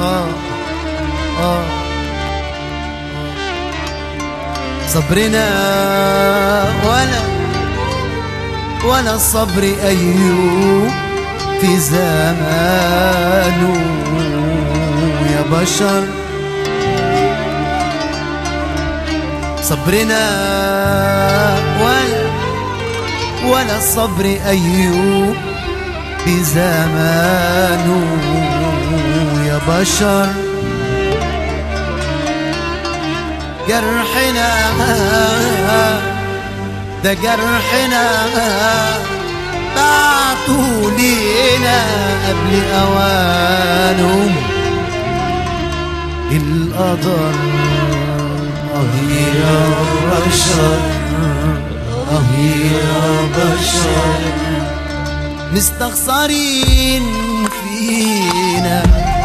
آه آه صبرنا ولا ولا صبر أيوب في زمانه يا بشر صبرنا ولا ولا صبر أيوب بزمانه يا بشر جرحنا ده جرحنا بعتوا لينا قبل أوانهم القدر آه يا بشر آه يا بشر مستخسرين فينا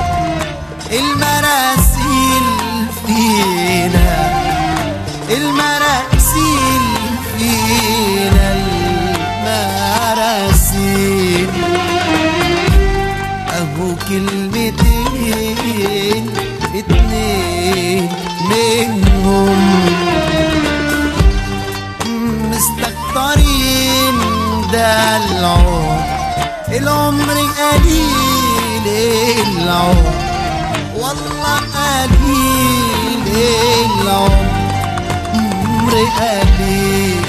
المراسيل فينا المراسيل فينا المراسيل أبو كلمتين اتنين منهم مستكترين ده العمر العمر قليل العمر والله قليل العمر قليل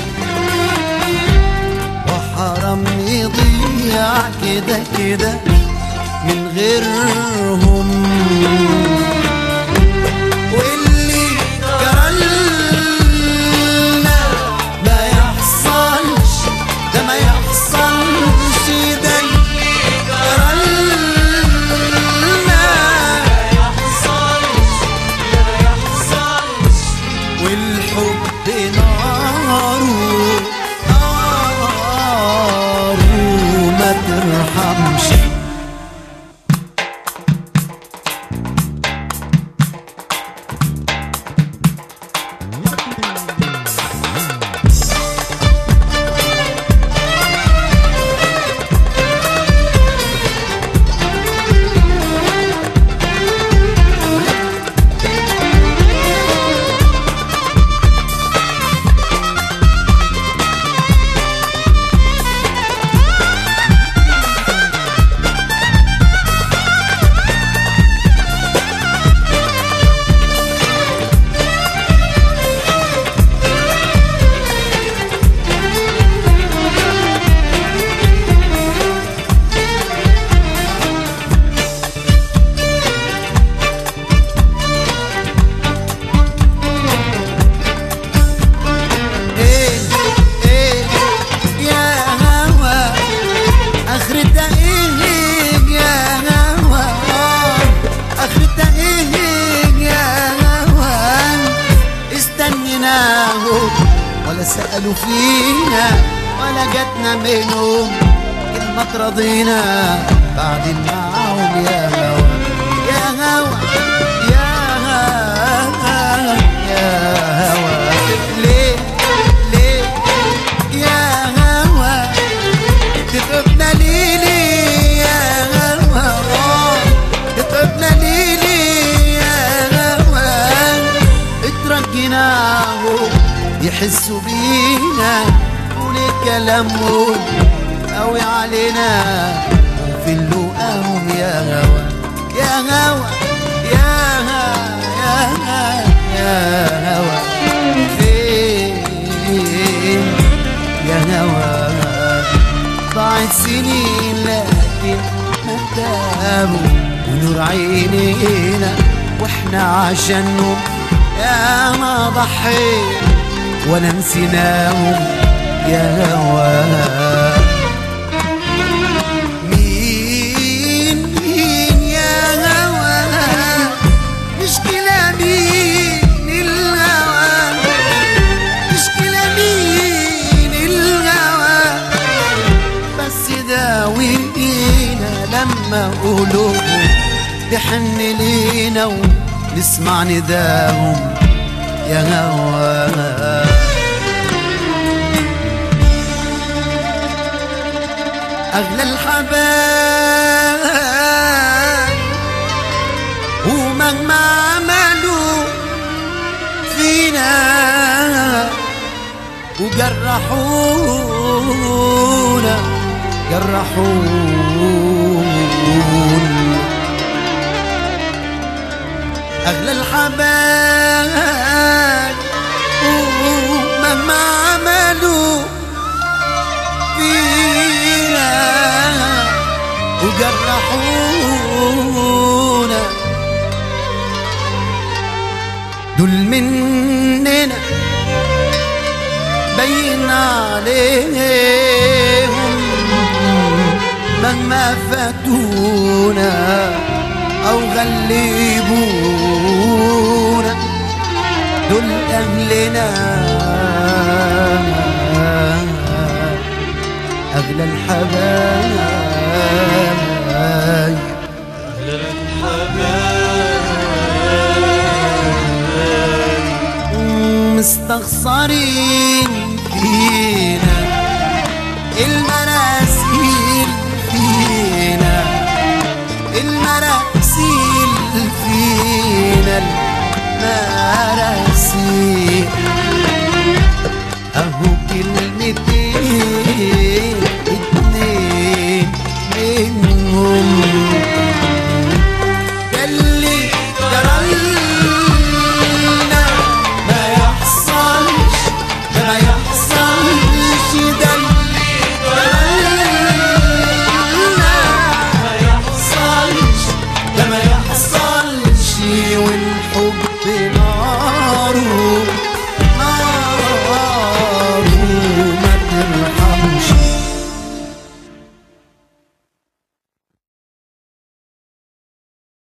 وحرام يضيع كده كده من غيرهم واللي جرالنا ما يحصلش ده ما يحصلش ده اللي جرالنا والحب ناره ناره ما ترحمش ايه ايه يا هوا اخرتها ايه يا هوا اخرتها ايه يا هوا استنيناه ولا سألوا فينا ولا جاتنا منهم كلمة ترضينا بعد معاهم يا هوا يا هوا يا هوا يا هوا ليه ليه يا هوا تتعبنا ليلي يا هوا تتعبنا ليلي يا هوا اترجيناه يحسوا بينا وليه كلامهم قوي علينا وفي اللقاهم يا هوا يا هوا يا هوا يا هوا يا هوا فين يا هوا ضاعت سنين لكن ما تابوا ونور عينينا واحنا عشانهم يا ما ضحينا ولا نسيناهم يا هوا مين مين يا هوا مشكلة مين الهوى مشكلة مين الهوى بس داوينا لما قلوبهم تحن لينا ونسمع نداهم يا هوا أغلى الحبايب وجرحونا جرحونا أغلى الحبايب ومهما عملوا فينا وجرحونا دول مننا بين عليهم مهما فاتونا أو غلبونا دول أهلنا أغلى الحبايب